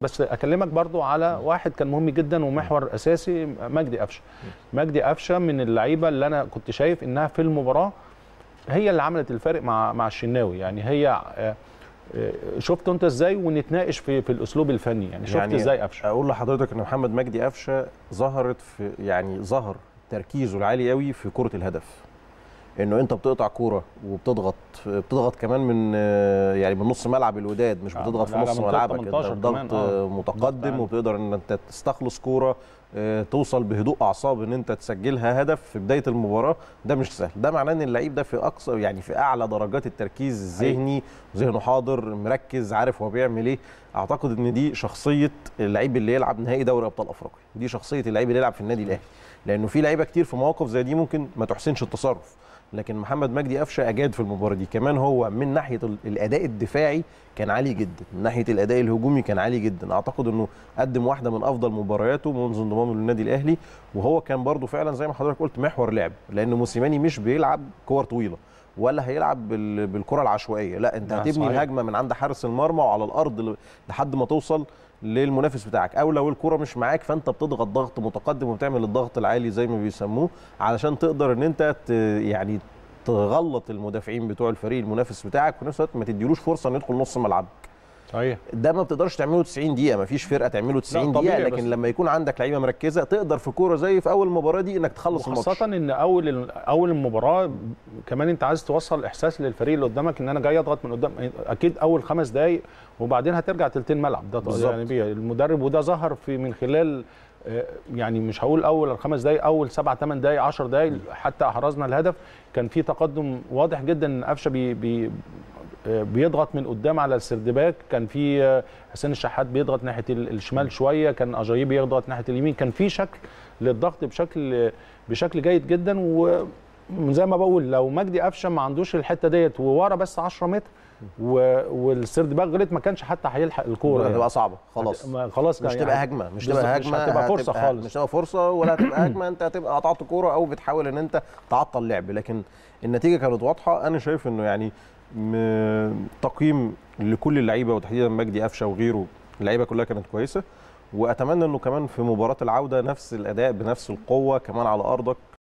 بس اكلمك برضو على واحد كان مهم جدا ومحور اساسي مجدي قفشه مجدي قفشه من اللعيبه اللي انا كنت شايف انها في المباراه هي اللي عملت الفارق مع مع الشناوي يعني هي آه، آه، شفت انت ازاي ونتناقش في في الاسلوب الفني يعني شفت يعني ازاي قفشه اقول لحضرتك ان محمد مجدي قفشه ظهرت في يعني ظهر تركيزه العالي قوي في كره الهدف انه انت بتقطع كوره وبتضغط بتضغط كمان من آه، يعني من نص ملعب الوداد مش آه، بتضغط في لا، لا، نص من ملعبك انت 18 ضغط كمان، آه. ضغط متقدم عالي. وبتقدر ان انت تستخلص كوره آه، توصل بهدوء اعصاب ان انت تسجلها هدف في بدايه المباراه ده مش سهل ده معناه ان اللعيب ده في اقصى يعني في اعلى درجات التركيز الذهني ذهنه حاضر مركز عارف هو بيعمل ايه اعتقد ان دي شخصيه اللعيب اللي يلعب نهائي دوري ابطال افريقيا دي شخصيه اللعيب اللي يلعب في النادي الاهلي لانه في لعيبه كتير في مواقف زي دي ممكن ما تحسنش التصرف لكن محمد مجدي قفشه اجاد في المباراه دي كمان هو من ناحيه ال- الاداء الدفاعي كان عالي جدا من ناحيه الاداء الهجومي كان عالي جدا اعتقد انه قدم واحده من افضل مبارياته منذ انضمامه للنادي الاهلي وهو كان برضو فعلا زي ما حضرتك قلت محور لعب لان موسيماني مش بيلعب كور طويله ولا هيلعب بال- بالكره العشوائيه لا انت نعم، هتبني صحيح. الهجمه من عند حارس المرمى وعلى الارض ل- لحد ما توصل للمنافس بتاعك او لو الكره مش معاك فانت بتضغط ضغط متقدم وبتعمل الضغط العالي زي ما بيسموه علشان تقدر ان انت ت- يعني تغلط المدافعين بتوع الفريق المنافس بتاعك وفي نفس الوقت ما تديلوش فرصه انه يدخل نص ملعبك صحيح ده ما بتقدرش تعمله 90 دقيقه ما فيش فرقه تعمله 90 طبيعي دقيقه بس- لكن لما يكون عندك لعيبه مركزه تقدر في كوره زي في اول مباراه دي انك تخلص الماتش خاصة ان اول اول المباراة كمان انت عايز توصل احساس للفريق اللي قدامك ان انا جاي اضغط من قدام اكيد اول خمس دقايق وبعدين هترجع تلتين ملعب ده بالظبط. يعني بيه المدرب وده ظهر في من خلال آه، يعني مش هقول اول خمس دقايق اول سبع ثمان دقايق 10 دقايق حتى احرزنا الهدف كان في تقدم واضح جدا ان قفشه بي بي آه، بيضغط من قدام على السردباك كان في آه، حسين الشحات بيضغط ناحيه ال- الشمال شويه كان اجايب بيضغط ناحيه اليمين كان في شكل للضغط بشكل بشكل جيد جدا وزي ما بقول لو مجدي قفشه ما عندوش الحته ديت وورا بس 10 متر و- والسردباك غلط ما كانش حتى هيلحق الكوره هتبقى صعبه خلاص ما- خلاص مش كان تبقى يعني هجمه مش بالظبط، تبقى مش هجمه هتبقى فرصة خالص. مش تبقى فرصه ولا هتبقى هجمه انت هتبقى قطعت كوره او بتحاول ان انت تعطل لعب لكن النتيجه كانت واضحه انا شايف انه يعني م- تقييم لكل اللعيبه وتحديدا مجدي قفشه وغيره اللعيبه كلها كانت كويسه واتمنى انه كمان في مباراه العوده نفس الاداء بنفس القوه كمان على ارضك